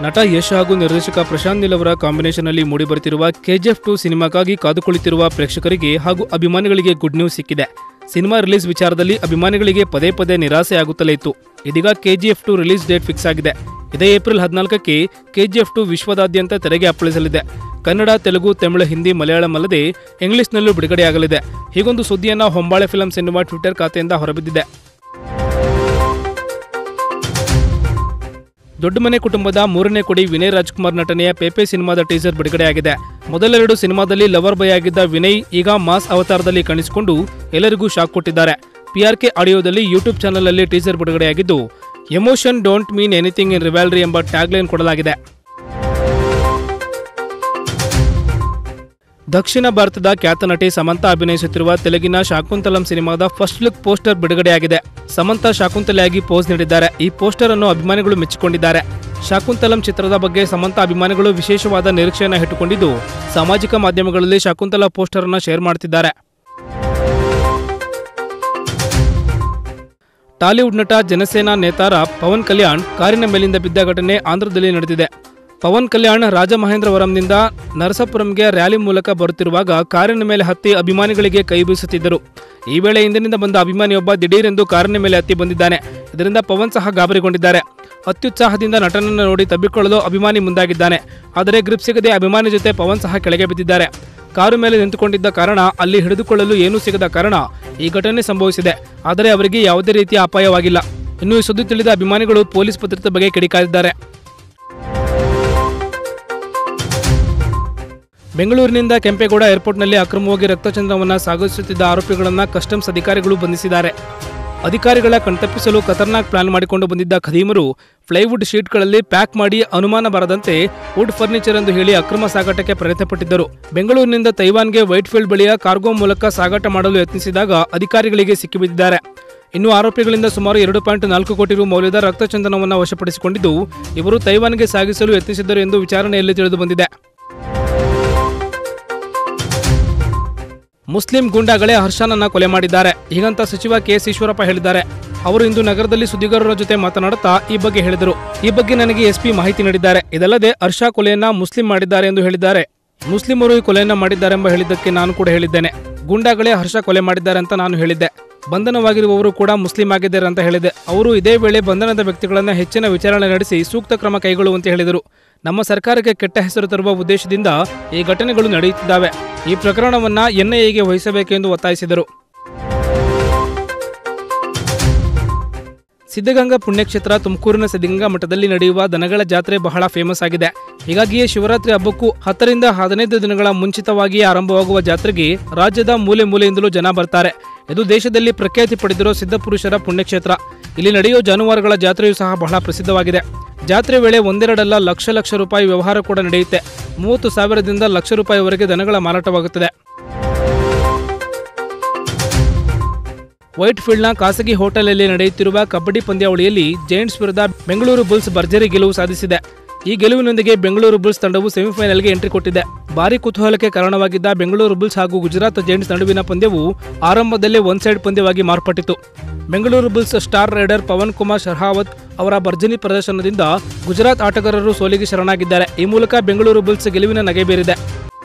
ನಟ ಯಶ್ ಹಾಗೂ ನಿರ್ದೇಶಕ ಪ್ರಶಾಂತ್ ನೀಲ್ ಅವರ ಕಾಂಬಿನೇಷನ್ ಅಲ್ಲಿ ಮೂಡಿಬರುತ್ತಿರುವ ಕೆಜಿಎಫ್ ಟು ಸಿನಿಮಾಗಾಗಿ ಕಾದುಕುಳಿತಿರುವ ಪ್ರೇಕ್ಷಕರಿಗೆ ಹಾಗೂ ಅಭಿಮಾನಿಗಳಿಗೆ ಗುಡ್ ನ್ಯೂಸ್ ಸಿಕ್ಕಿದೆ ಸಿನಿಮಾ ರಿಲೀಸ್ ವಿಚಾರದಲ್ಲಿ ಅಭಿಮಾನಿಗಳಿಗೆ ಪದೇ ಪದೇ ನಿರಾಸೆ ಆಗುತ್ತಲೇ ಇತ್ತು ಇದೀಗ KGF two release date fix ಆಗಿದೆ ಇದೇ ಏಪ್ರಿಲ್ ಹದಿನಾಲ್ಕಕ್ಕೆ ಕೆಜಿಎಫ್ ಟು ವಿಶ್ವದಾದ್ಯಂತ ತೆರೆಗೆ ಅಪ್ಪಳಿಸಲಿದೆ ಕನ್ನಡ ತೆಲುಗು ತಮಿಳು ಹಿಂದಿ ಮಲಯಾಳಂ ಅಲ್ಲದೆ ಇಂಗ್ಲಿಷ್ನಲ್ಲೂ ಬಿಡುಗಡೆಯಾಗಲಿದೆ ಹೀಗೊಂದು ಸುದ್ದಿಯನ್ನ ಹೊಂಬಾಳೆ ಫಿಲ್ಮ್ಸ್ ಎನ್ನುವ ಟ್ವಿಟರ್ ಖಾತೆಯಿಂದ ಹೊರಬಿದ್ದಿದೆ ದೊಡ್ಡ ಮನೆ ಕುಟುಂಬದ ಮೂರನೇ ಕೊಡಿ ವಿನಯ್ ರಾಜ್ಕುಮಾರ್ ನಟನೆಯ ಪೇಪೆ ಸಿನಿಮಾದ ಟೀಸರ್ ಬಿಡುಗಡೆಯಾಗಿದೆ ಮೊದಲೆರಡು ಸಿನಿಮಾದಲ್ಲಿ ಲವರ್ ಬಾಯ್ ಆಗಿದ್ದ ವಿನಯ್ ಈಗ ಮಾಸ್ ಅವತಾರದಲ್ಲಿ ಕಾಣಿಸಿಕೊಂಡು ಎಲ್ಲರಿಗೂ ಶಾಕ್ ಕೊಟ್ಟಿದ್ದಾರೆ ಪಿಆರ್ಕೆ ಆಡಿಯೋದಲ್ಲಿ ಯೂಟ್ಯೂಬ್ ಚಾನಲ್ನಲ್ಲಿ ಟೀಸರ್ ಬಿಡುಗಡೆಯಾಗಿದ್ದು emotion don't mean anything in rivalry ಎಂಬ ಟ್ಯಾಗ್ಲೈನ್ ಕೊಡಲಾಗಿದೆ ದಕ್ಷಿಣ ಭಾರತದ ಖ್ಯಾತ ನಟಿ ಸಮಂತಾ ಅಭಿನಯಿಸುತ್ತಿರುವ ತೆಲುಗಿನ ಶಾಕುಂತಲಂ ಸಿನಿಮಾದ ಫಸ್ಟ್ ಲುಕ್ ಪೋಸ್ಟರ್ ಬಿಡುಗಡೆಯಾಗಿದೆ ಸಮಂತಾ ಶಾಕುಂತಲೆಯಾಗಿ ಪೋಸ್ ನೀಡಿದ್ದಾರೆ ಈ ಪೋಸ್ಟರ್ ಅನ್ನು ಅಭಿಮಾನಿಗಳು ಮೆಚ್ಚಿಕೊಂಡಿದ್ದಾರೆ ಶಾಕುಂತಲಂ ಚಿತ್ರದ ಬಗ್ಗೆ ಸಮಂತಾ ಅಭಿಮಾನಿಗಳು ವಿಶೇಷವಾದ ನಿರೀಕ್ಷೆಯನ್ನು ಇಟ್ಟುಕೊಂಡಿದ್ದು ಸಾಮಾಜಿಕ ಮಾಧ್ಯಮಗಳಲ್ಲಿ ಶಾಕುಂತಲ ಪೋಸ್ಟರ್ ಅನ್ನು ಶೇರ್ ಮಾಡುತ್ತಿದ್ದಾರೆ ಟಾಲಿವುಡ್ ನಟ ಜನಸೇನಾ ನೇತಾರ ಪವನ್ ಕಲ್ಯಾಣ್ ಕಾರಿನ ಮೇಲಿಂದ ಬಿದ್ದ ಘಟನೆ ಆಂಧ್ರದಲ್ಲಿ ನಡೆದಿದೆ ಪವನ್ ಕಲ್ಯಾಣ್ ರಾಜಮಹೇಂದ್ರವರಂನಿಂದ ನರಸಾಪುರಂಗೆ ರ್ಯಾಲಿ ಮೂಲಕ ಬರುತ್ತಿರುವಾಗ ಕಾರಿನ ಮೇಲೆ ಹತ್ತಿ ಅಭಿಮಾನಿಗಳಿಗೆ ಕೈ ಬೀಸುತ್ತಿದ್ದರು ಈ ವೇಳೆ ಹಿಂದಿನಿಂದ ಬಂದ ಅಭಿಮಾನಿಯೊಬ್ಬ ದಿಢೀರೆಂದು ಕಾರಿನ ಮೇಲೆ ಹತ್ತಿ ಬಂದಿದ್ದಾನೆ ಇದರಿಂದ ಪವನ್ ಸಹ ಗಾಬರಿಗೊಂಡಿದ್ದಾರೆ ಅತ್ಯುತ್ಸಾಹದಿಂದ ನಟನನ್ನು ನೋಡಿ ತಬ್ಬಿಕೊಳ್ಳಲು ಅಭಿಮಾನಿ ಮುಂದಾಗಿದ್ದಾನೆ ಆದರೆ ಗ್ರಿಪ್ ಸಿಗದೆ ಅಭಿಮಾನಿ ಜೊತೆ ಪವನ್ ಸಹ ಕೆಳಗೆ ಬಿದ್ದಿದ್ದಾರೆ ಕಾರು ಮೇಲೆ ನಿಂತುಕೊಂಡಿದ್ದ ಕಾರಣ ಅಲ್ಲಿ ಹಿಡಿದುಕೊಳ್ಳಲು ಏನೂ ಸಿಗದ ಕಾರಣ ಈ ಘಟನೆ ಸಂಭವಿಸಿದೆ ಆದರೆ ಅವರಿಗೆ ಯಾವುದೇ ರೀತಿಯ ಅಪಾಯವಾಗಿಲ್ಲ ಇನ್ನು ಈ ಸುದ್ದಿ ತಿಳಿದ ಅಭಿಮಾನಿಗಳು ಪೊಲೀಸ್ ಭದ್ರತೆ ಬಗ್ಗೆ ಕಿಡಿಕಾರಿದ್ದಾರೆ ಬೆಂಗಳೂರಿನಿಂದ ಕೆಂಪೇಗೌಡ ಏರ್ಪೋರ್ಟ್ನಲ್ಲಿ ಅಕ್ರಮವಾಗಿ ರಕ್ತಚಂದ್ರವನ್ನು ಸಾಗಿಸುತ್ತಿದ್ದ ಆರೋಪಿಗಳನ್ನು ಕಸ್ಟಮ್ಸ್ ಅಧಿಕಾರಿಗಳು ಬಂಧಿಸಿದ್ದಾರೆ ಅಧಿಕಾರಿಗಳ ಕಣ್ತಪ್ಪಿಸಲು ಖತರ್ನಾಕ್ ಪ್ಲಾನ್ ಮಾಡಿಕೊಂಡು ಬಂದಿದ್ದ ಖದೀಮರು ಫ್ಲೈವುಡ್ ಶೀಟ್ಗಳಲ್ಲಿ ಪ್ಯಾಕ್ ಮಾಡಿ ಅನುಮಾನ ಬರದಂತೆ ವುಡ್ ಫರ್ನಿಚರ್ ಎಂದು ಹೇಳಿ ಅಕ್ರಮ ಸಾಗಾಟಕ್ಕೆ ಪ್ರಯತ್ನಪಟ್ಟಿದ್ದರು ಬೆಂಗಳೂರಿನಿಂದ ತೈವಾನ್ಗೆ ವೈಟ್ಫೀಲ್ಡ್ ಬಳಿಯ ಕಾರ್ಗೋ ಮೂಲಕ ಸಾಗಾಟ ಮಾಡಲು ಯತ್ನಿಸಿದಾಗ ಅಧಿಕಾರಿಗಳಿಗೆ ಸಿಕ್ಕಿಬಿದ್ದಿದ್ದಾರೆ ಇನ್ನು ಆರೋಪಿಗಳಿಂದ ಸುಮಾರು ಎರಡು ಪಾಯಿಂಟ್ ನಾಲ್ಕು ಕೋಟಿ ರು ಮೌಲ್ಯದ ರಕ್ತಚಂದನವನ್ನು ವಶಪಡಿಸಿಕೊಂಡಿದ್ದು ಇವರು ತೈವಾನ್ಗೆ ಸಾಗಿಸಲು ಯತ್ನಿಸಿದ್ದರು ಎಂದು ವಿಚಾರಣೆಯಲ್ಲಿ ತಿಳಿದು ಬಂದಿದೆ ಮುಸ್ಲಿಂ ಗೂಂಡಾಗಳೇ ಹರ್ಷನನ್ನ ಕೊಲೆ ಮಾಡಿದ್ದಾರೆ ಹೀಗಂತ ಸಚಿವ ಕೆಎಸ್ ಈಶ್ವರಪ್ಪ ಹೇಳಿದ್ದಾರೆ ಅವರು ಇಂದು ನಗರದಲ್ಲಿ ಸುದ್ದಿಗಾರರ ಜೊತೆ ಮಾತನಾಡುತ್ತಾ ಈ ಬಗ್ಗೆ ಹೇಳಿದರು ಈ ಬಗ್ಗೆ ನನಗೆ ಎಸ್ಪಿ ಮಾಹಿತಿ ನೀಡಿದ್ದಾರೆ ಇದಲ್ಲದೆ ಹರ್ಷ ಕೊಲೆಯನ್ನ ಮುಸ್ಲಿಂ ಮಾಡಿದ್ದಾರೆ ಎಂದು ಹೇಳಿದ್ದಾರೆ ಮುಸ್ಲಿಮರು ಈ ಕೊಲೆಯನ್ನ ಮಾಡಿದ್ದಾರೆಂಬ ಹೇಳಿದ್ದಕ್ಕೆ ನಾನು ಕೂಡ ಹೇಳಿದ್ದೇನೆ ಗೂಂಡಾಗಳೇ ಹರ್ಷ ಕೊಲೆ ಮಾಡಿದ್ದಾರೆ ಅಂತ ನಾನು ಹೇಳಿದ್ದೆ ಬಂಧನವಾಗಿರುವವರು ಕೂಡ ಮುಸ್ಲಿಂ ಆಗಿದ್ದಾರೆ ಅಂತ ಹೇಳಿದೆ ಅವರು ಇದೇ ವೇಳೆ ಬಂಧನದ ವ್ಯಕ್ತಿಗಳನ್ನು ಹೆಚ್ಚಿನ ವಿಚಾರಣೆ ನಡೆಸಿ ಸೂಕ್ತ ಕ್ರಮ ಕೈಗೊಳ್ಳುವಂತೆ ಹೇಳಿದರು ನಮ್ಮ ಸರ್ಕಾರಕ್ಕೆ ಕೆಟ್ಟ ಹೆಸರು ತರುವ ಉದ್ದೇಶದಿಂದ ಈ ಘಟನೆಗಳು ನಡೆಯುತ್ತಿದ್ದಾವೆ ಈ ಪ್ರಕರಣವನ್ನ ಎನ್ಐಎಗೆ ವಹಿಸಬೇಕೆಂದು ಒತ್ತಾಯಿಸಿದರು ಸಿದ್ಧಗಂಗಾ ಪುಣ್ಯಕ್ಷೇತ್ರ ತುಮಕೂರಿನ ಸಿದ್ಧಗಂಗಾ ಮಠದಲ್ಲಿ ನಡೆಯುವ ದನಗಳ ಜಾತ್ರೆ ಬಹಳ ಫೇಮಸ್ ಆಗಿದೆ ಹೀಗಾಗಿಯೇ ಶಿವರಾತ್ರಿ ಹಬ್ಬಕ್ಕೂ ಹತ್ತರಿಂದ ಹದಿನೈದು ದಿನಗಳ ಮುಂಚಿತವಾಗಿಯೇ ಆರಂಭವಾಗುವ ಜಾತ್ರೆಗೆ ರಾಜ್ಯದ ಮೂಲೆ ಮೂಲೆಯಿಂದಲೂ ಜನ ಬರ್ತಾರೆ ಇದು ದೇಶದಲ್ಲಿ ಪ್ರಖ್ಯಾತಿ ಪಡೆದಿರೋ ಸಿದ್ಧಪುರುಷರ ಪುಣ್ಯಕ್ಷೇತ್ರ ಇಲ್ಲಿ ನಡೆಯೋ ಜಾನುವಾರುಗಳ ಜಾತ್ರೆಯೂ ಸಹ ಬಹಳ ಪ್ರಸಿದ್ಧವಾಗಿದೆ ಜಾತ್ರೆ ವೇಳೆ ಒಂದೆರಡಲ್ಲ ಲಕ್ಷ ಲಕ್ಷ ರೂಪಾಯಿ ವ್ಯವಹಾರ ಕೂಡ ನಡೆಯುತ್ತೆ ಮೂವತ್ತು ಸಾವಿರದಿಂದ ಲಕ್ಷ ರೂಪಾಯಿವರೆಗೆ ದನಗಳ ಮಾರಾಟವಾಗುತ್ತದೆ ವೈಟ್ ಫೀಲ್ಡ್ನ ಖಾಸಗಿ ಹೋಟೆಲ್ನಲ್ಲಿ ನಡೆಯುತ್ತಿರುವ ಕಬಡ್ಡಿ ಪಂದ್ಯಾವಳಿಯಲ್ಲಿ ಜೈಂಟ್ಸ್ ವಿರುದ್ಧ ಬೆಂಗಳೂರು ಬುಲ್ಸ್ ಭರ್ಜರಿ ಗೆಲುವು ಸಾಧಿಸಿದೆ ಈ ಗೆಲುವಿನೊಂದಿಗೆ ಬೆಂಗಳೂರು ಬುಲ್ಸ್ ತಂಡವು ಸೆಮಿಫೈನಲ್ಗೆ ಎಂಟ್ರಿ ಕೊಟ್ಟಿದೆ ಭಾರಿ ಕುತೂಹಲಕ್ಕೆ ಕಾರಣವಾಗಿದ್ದ ಬೆಂಗಳೂರು ಬುಲ್ಸ್ ಹಾಗೂ ಗುಜರಾತ್ ಜೈಂಟ್ಸ್ ನಡುವಿನ ಪಂದ್ಯವು ಆರಂಭದಲ್ಲೇ ಒನ್ ಸೈಡ್ ಪಂದ್ಯವಾಗಿ ಮಾರ್ಪಟ್ಟಿತು Bengaluru Bulls star raider Pawan Kumar Sehrawat ಅವರ ಭರ್ಜರಿ ಪ್ರದರ್ಶನದಿಂದ ಗುಜರಾತ್ ಆಟಗಾರರು ಸೋಲಿಗೆ ಶರಣಾಗಿದ್ದಾರೆ ಈ ಮೂಲಕ ಬೆಂಗಳೂರು ಬುಲ್ಸ್ ಗೆಲುವಿನ ನಗೆ ಬೀರಿದೆ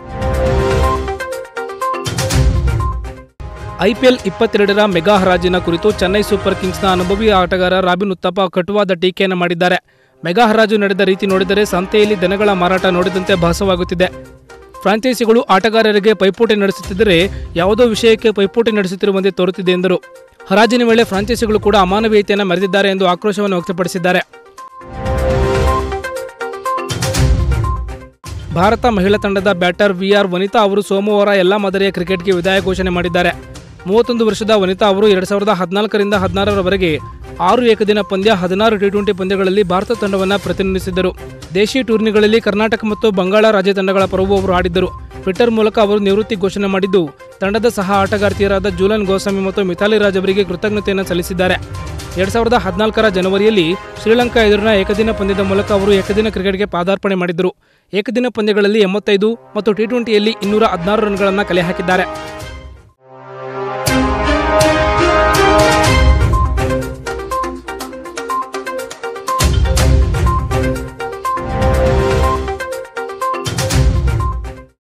ಐಪಿಎಲ್ ಇಪ್ಪತ್ತೆರಡರ ಮೆಗಾ ಹರಾಜಿನ ಕುರಿತು ಚೆನ್ನೈ ಸೂಪರ್ ಕಿಂಗ್ಸ್ನ ಅನುಭವಿ ಆಟಗಾರ ರಾಬಿನ್ ಉತ್ತಪ್ಪ ಕಟುವಾದ ಟೀಕೆಯನ್ನು ಮಾಡಿದ್ದಾರೆ ಮೆಗಾ ಹರಾಜು ನಡೆದ ರೀತಿ ನೋಡಿದರೆ ಸಂತೆಯಲ್ಲಿ ದನಗಳ ಮಾರಾಟ ನೋಡಿದಂತೆ ಭಾಸವಾಗುತ್ತಿದೆ ಫ್ರಾಂಚೈಸಿಗಳು ಆಟಗಾರರಿಗೆ ಪೈಪೋಟಿ ನಡೆಸುತ್ತಿದ್ದರೆ ಯಾವುದೋ ವಿಷಯಕ್ಕೆ ಪೈಪೋಟಿ ನಡೆಸುತ್ತಿರುವಂತೆ ತೋರುತ್ತಿದೆ ಎಂದರು ಹರಾಜಿನ ವೇಳೆ ಫ್ರಾಂಚೈಸಿಗಳು ಕೂಡ ಅಮಾನವೀಯತೆಯನ್ನು ಮೆರೆದಿದ್ದಾರೆ ಎಂದು ಆಕ್ರೋಶವನ್ನು ವ್ಯಕ್ತಪಡಿಸಿದ್ದಾರೆ ಭಾರತ ಮಹಿಳಾ ತಂಡದ ಬ್ಯಾಟರ್ ವಿಆರ್ ವನಿತಾ ಅವರು ಸೋಮವಾರ ಎಲ್ಲಾ ಮಾದರಿಯ ಕ್ರಿಕೆಟ್ಗೆ ವಿದಾಯ ಘೋಷಣೆ ಮಾಡಿದ್ದಾರೆ ಮೂವತ್ತೊಂದು ವರ್ಷದ ವನಿತಾ ಅವರು ಎರಡ್ ಸಾವಿರದ ಹದಿನಾಲ್ಕರಿಂದ ಹದಿನಾರರವರೆಗೆ ಆರು ಏಕದಿನ ಪಂದ್ಯ ಹದಿನಾರು ಟಿ ಟ್ವೆಂಟಿ ಪಂದ್ಯಗಳಲ್ಲಿ ಭಾರತ ತಂಡವನ್ನು ಪ್ರತಿನಿಧಿಸಿದ್ದರು ದೇಶಿ ಟೂರ್ನಿಗಳಲ್ಲಿ ಕರ್ನಾಟಕ ಮತ್ತು ಬಂಗಾಳ ರಾಜ್ಯ ತಂಡಗಳ ಪರವೂ ಅವರು ಆಡಿದ್ದರು ಟ್ವಿಟರ್ ಮೂಲಕ ಅವರು ನಿವೃತ್ತಿ ಘೋಷಣೆ ಮಾಡಿದ್ದು ತಂಡದ ಸಹ ಆಟಗಾರ್ತಿಯರಾದ ಜೂಲನ್ ಗೋಸ್ವಾಮಿ ಮತ್ತು ಮಿಥಾಲಿ ರಾಜ್ ಅವರಿಗೆ ಕೃತಜ್ಞತೆಯನ್ನು ಸಲ್ಲಿಸಿದ್ದಾರೆ ಎರಡ್ ಸಾವಿರದ ಹದಿನಾಲ್ಕರ ಜನವರಿಯಲ್ಲಿ ಶ್ರೀಲಂಕಾ ಎದುರಿನ ಏಕದಿನ ಪಂದ್ಯದ ಮೂಲಕ ಅವರು ಏಕದಿನ ಕ್ರಿಕೆಟ್ಗೆ ಪಾದಾರ್ಪಣೆ ಮಾಡಿದ್ದರು ಏಕದಿನ ಪಂದ್ಯಗಳಲ್ಲಿ ಎಂಬತ್ತೈದು ಮತ್ತು ಟಿ ಟ್ವೆಂಟಿಯಲ್ಲಿ ಇನ್ನೂರ ಹದಿನಾರು ರನ್ಗಳನ್ನು ಕಲೆ ಹಾಕಿದ್ದಾರೆ